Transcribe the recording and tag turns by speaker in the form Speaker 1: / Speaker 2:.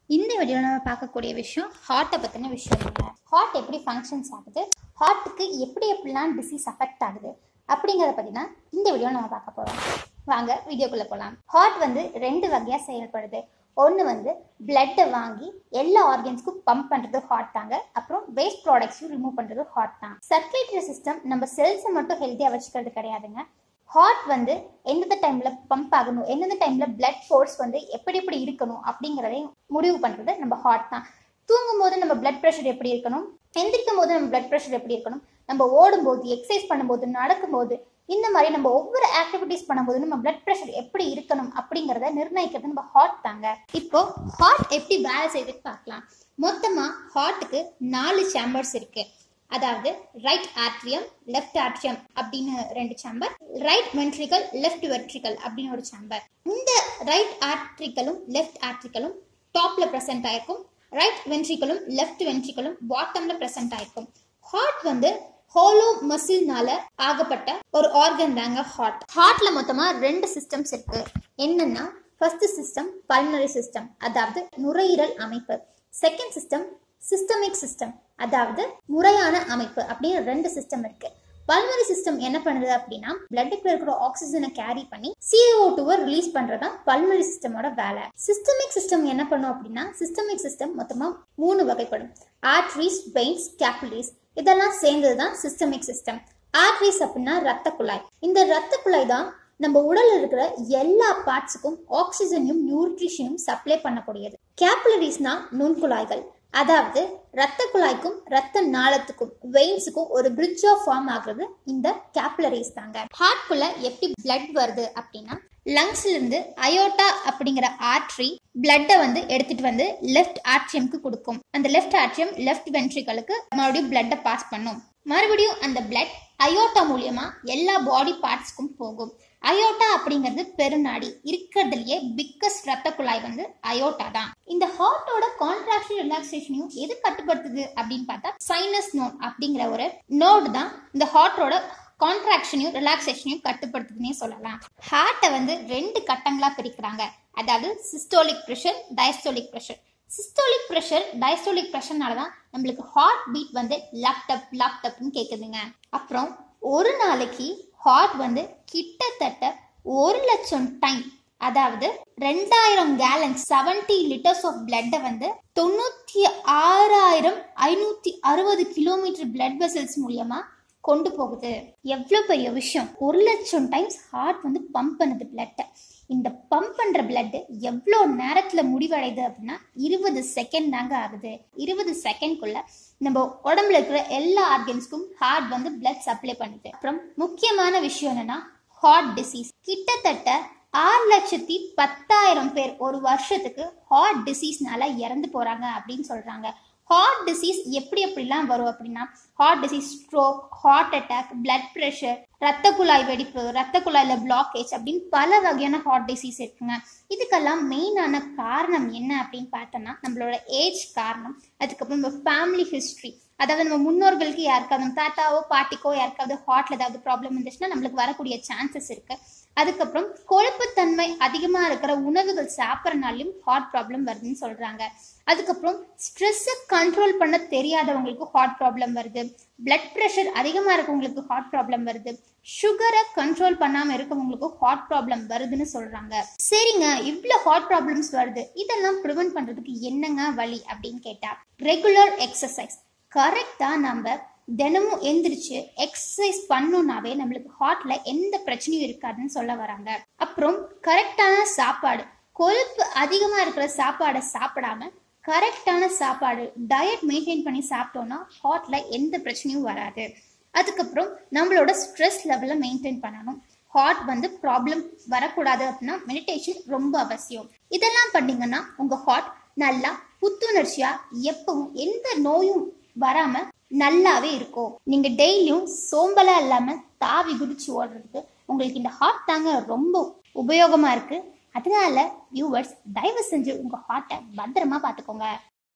Speaker 1: இந்த வீடியோவில் நம்ம பார்க்கக்கூடிய விஷயம் ஹார்ட்டை பற்றின விஷயம் இல்லை ஹார்ட் எப்படி ஃபங்க்ஷன்ஸ் ஆகுது ஹார்ட்டுக்கு எப்படி எப்படிலாம் டிசீஸ் அஃபெக்ட் ஆகுது அப்படிங்கிறத பற்றி தான் இந்த வீடியோ நம்ம பார்க்க போகிறோம் வாங்க வீடியோக்குள்ளே போகலாம் ஹார்ட் வந்து ரெண்டு வகையாக செயல்படுது ஒன்று வந்து பிளட்டை வாங்கி எல்லா ஆர்கன்ஸ்க்கும் பம்ப் பண்ணுறது ஹார்ட் தாங்க அப்புறம் வேஸ்ட் ப்ராடக்ட்ஸையும் ரிமூவ் பண்ணுறது ஹார்ட் தான் சர்க்குலேட்டரி சிஸ்டம் நம்ம செல்ஸை மட்டும் ஹெல்த்தியாக வச்சுக்கிறது கிடையாதுங்க ஹார்ட் வந்து எந்தெந்த டைம்ல பம்ப் ஆகணும் எந்தெந்த டைம்ல பிளட் ஃபோர்ஸ் வந்து எப்படி எப்படி இருக்கணும் அப்படிங்கிறதையும் முடிவு பண்றது நம்ம ஹார்ட் தான் தூங்கும் போது நம்ம பிளட் ப்ரெஷர் எப்படி இருக்கணும் எந்திரிக்கும் போது நம்ம பிளட் ப்ரெஷர் எப்படி இருக்கணும் நம்ம ஓடும்போது எக்ஸசைஸ் பண்ணும்போது நடக்கும்போது இந்த மாதிரி நம்ம ஒவ்வொரு ஆக்டிவிட்டிஸ் பண்ணும்போது நம்ம பிளட் ப்ரெஷர் எப்படி இருக்கணும் அப்படிங்கிறத நிர்ணயிக்கிறது நம்ம ஹார்ட் தாங்க இப்போ ஹார்ட் எப்படி வேலை செய்யுதுன்னு பார்க்கலாம் மொத்தமா ஹார்ட்டுக்கு நாலு சேம்பர்ஸ் இருக்கு அதாவது ரைட் ஆட்ரியம் லெஃப்ட் ஆட்ரியம் அப்படின்னு ரெண்டு chamber right ventricle left ventricle அப்படின்னு ஒரு சேம்பர் இந்த ரைட் ஆட்ரிக்கலும் லெஃப்ட் ஆட்ரிக்கலும் டாப்ல பிரசன்ட் ஆயிருக்கும் ரைட் வென்ட்ரிக்கலும் லெஃப்ட் வென்ட்ரிக்கலும் பாட்டம்ல பிரசன்ட் ஆயிருக்கும் ஹார்ட் வந்து ஹோலோ மசில்னால ஆகப்பட்ட ஒரு ஆர்கன் தாங்க ஹார்ட் ஹார்ட்ல மொத்தமா ரெண்டு சிஸ்டம்ஸ் இருக்கு என்னன்னா ஃபர்ஸ்ட் சிஸ்டம் பல்மனரி சிஸ்டம் அதாவது நுரையீரல் அமைப்பு செகண்ட் சிஸ்டம் சிஸ்டமிக் சிஸ்டம் அதாவது முறையான அமைப்பு அப்படின்னு ரெண்டு சிஸ்டம் இருக்கு பல்மரி சிஸ்டம் என்ன பண்ணுது அப்படின்னா பிளட்டுக்குள்ள இருக்கிற ஆக்சிஜனை கேரி பண்ணி சிஓ டூவை ரிலீஸ் பண்றதா பல்மரி சிஸ்டமோட வேலை சிஸ்டமிக் சிஸ்டம் என்ன பண்ணும் அப்படின்னா சிஸ்டமிக் சிஸ்டம் மொத்தமா மூணு வகைப்படும் ஆர்ட்ரிஸ் வெயின்ஸ் கேபிலரிஸ் இதெல்லாம் சேர்ந்தது தான் சிஸ்டமிக் சிஸ்டம் ஆர்ட்ரிஸ் அப்படின்னா ரத்த குழாய் இந்த ரத்த குழாய் தான் நம்ம உடல்ல இருக்கிற எல்லா பார்ட்ஸுக்கும் ஆக்சிஜனையும் நியூட்ரிஷனும் சப்ளை பண்ணக்கூடியது கேபிலரிஸ்னா நுண்குழாய்கள் அதாவது ரத்த குழாய்க்கும் ரத்த நாளத்துக்கும் வெயின்ஸுக்கும் ஒரு பிரிட்ஜ் ஆஃப் ஃபார்ம் ஆகுறது இந்த கேப்லரிஸ் தாங்க ஹார்ட்குள்ள எப்படி பிளட் வருது அப்படின்னா லங்ஸ்ல இருந்து அயோட்டா அப்படிங்கிற ஆர்ட்ரி பிளட்டை வந்து எடுத்துட்டு வந்து லெஃப்ட் ஆட்ரியம்க்கு கொடுக்கும் அந்த லெஃப்ட் ஆட்ரியம் லெஃப்ட் வென்ட்ரிகளுக்கு மறுபடியும் பிளட்டை பாஸ் பண்ணும் மறுபடியும் அந்த பிளட் அயோட்டா மூலியமா எல்லா பாடி பார்ட்ஸ்க்கும் போகும் அயோட்டா அப்படிங்கிறது பெருநாடி இருக்கிறதுலயே பிக்கஸ்ட் ரத்த குழாய் வந்து அயோட்டா தான் இந்த ஹார்ட்டோட கான்ட்ராக்ஷன் ரிலாக்ஸேஷனையும் எது கட்டுப்படுத்துது அப்படின்னு பார்த்தா சைனஸ் நோட் அப்படிங்கிற ஒரு நோடு தான் இந்த ஹார்ட்டோட கான்ட்ராக்ஷனையும் ரிலாக்ஸேஷனையும் கட்டுப்படுத்துதுன்னே சொல்லலாம் ஹார்ட்டை வந்து ரெண்டு கட்டங்களா பிரிக்கிறாங்க அதாவது systolic pressure diastolic pressure systolic pressure diastolic ப்ரெஷர்னால தான் நம்மளுக்கு ஹார்ட் பீட் வந்து லேப்டப் லேப்டப்னு கேட்குதுங்க அப்புறம் ஒரு நாளைக்கு ஹார்ட் வந்து கிட்டத்தட்ட ஒரு லட்சம் டைம் அதாவது ரெண்டாயிரம் கேலன் செவன்டி லிட்டர்ஸ் ஆஃப் பிளட்டை வந்து தொண்ணூத்தி ஆறாயிரம் ஐநூத்தி அறுபது கிலோமீட்டர் பிளட் வெசல்ஸ் மூலியமா கொண்டு போகுது எவ்வளோ பெரிய விஷயம் ஒரு லட்சம் டைம்ஸ் ஹார்ட் வந்து பம்ப் பண்ணுது பிளட்டை இந்த பம்ப் பண்ற பிளட் எவ்வளோ நேரத்துல முடிவடையுது அப்படின்னா இருபது செகண்ட் தாங்க ஆகுது இருபது செகண்ட்குள்ள நம்ம உடம்புல இருக்கிற எல்லா ஆர்கன்ஸ்க்கும் ஹார்ட் வந்து பிளட் சப்ளை பண்ணுது அப்புறம் முக்கியமான விஷயம் என்னன்னா ஹார்ட் டிசீஸ் கிட்டத்தட்ட ஆறு லட்சத்தி பத்தாயிரம் பேர் ஒரு வருஷத்துக்கு ஹார்ட் டிசீஸ்னால இறந்து போறாங்க அப்படின்னு சொல்றாங்க ஹார்ட் டிசீஸ் எப்படி எப்படிலாம் வரும் அப்படின்னா heart disease stroke heart attack blood pressure ரத்த குழாய் வெடிப்பு ரத்த குழாயில பிளாக்கேஜ் அப்படின்னு பல வகையான ஹார்ட் டிசீஸ் இருக்குங்க இதுக்கெல்லாம் மெயினான காரணம் என்ன அப்படின்னு பார்த்தோம்னா நம்மளோட ஏஜ் காரணம் அதுக்கப்புறம் நம்ம ஃபேமிலி ஹிஸ்ட்ரி அதாவது நம்ம முன்னோர்களுக்கு யாருக்காவது நம்ம தாத்தாவோ பாட்டிக்கோ யாருக்காவது ஹார்ட்ல ஏதாவது ப்ராப்ளம் இருந்துச்சுன்னா நம்மளுக்கு வரக்கூடிய சான்சஸ் இருக்கு அதுக்கப்புறம் கொழுப்புத்தன்மை அதிகமா இருக்கிற உணவுகள் சாப்பிட்றனாலையும் ஹார்ட் ப்ராப்ளம் வருதுன்னு சொல்றாங்க அதுக்கப்புறம் ஸ்ட்ரெஸ்ஸை கண்ட்ரோல் பண்ண தெரியாதவங்களுக்கு ஹார்ட் ப்ராப்ளம் வருது பிளட் ப்ரெஷர் அதிகமா இருக்கவங்களுக்கு ஹார்ட் ப்ராப்ளம் வருது சுகரை கண்ட்ரோல் பண்ணாம இருக்கவங்களுக்கு ஹார்ட் ப்ராப்ளம் வருதுன்னு சொல்றாங்க சரிங்க இவ்வளவு ஹார்ட் ப்ராப்ளம்ஸ் வருது இதெல்லாம் ப்ரிவென்ட் பண்றதுக்கு என்னங்க வழி அப்படின்னு கேட்டா ரெகுலர் எக்ஸசைஸ் கரெக்டா நம்ம தினமும் எந்திரிச்சு எக்ஸசைஸ் பண்ணோம்னாவே நம்மளுக்கு ஹார்ட்ல எந்த பிரச்சனையும் இருக்காதுன்னு சொல்ல வராங்க அப்புறம் கரெக்டான சாப்பாடு கொழுப்பு அதிகமா இருக்கிற சாப்பாடை சாப்பிடாம கரெக்டான சாப்பாடு டயட் மெயின்டைன் பண்ணி சாப்பிட்டோம்னா ஹார்ட்ல எந்த பிரச்சனையும் வராது அதுக்கப்புறம் நம்மளோட ஸ்ட்ரெஸ் லெவலை மெயின்டைன் பண்ணணும் ஹார்ட் வந்து ப்ராப்ளம் வரக்கூடாது அப்படின்னா மெடிடேஷன் ரொம்ப அவசியம் இதெல்லாம் பண்ணீங்கன்னா உங்க ஹார்ட் நல்லா புத்துணர்ச்சியா எப்பவும் எந்த நோயும் வராம நல்லாவே இருக்கும் நீங்க டெய்லியும் சோம்பலா இல்லாம தாவி குதிச்சு ஓடுறதுக்கு உங்களுக்கு இந்த ஹார்ட் தாங்க ரொம்ப உபயோகமா இருக்கு அதனால வியூவர்ஸ் தயவு செஞ்சு உங்க ஹார்ட்டை பத்திரமா பாத்துக்கோங்க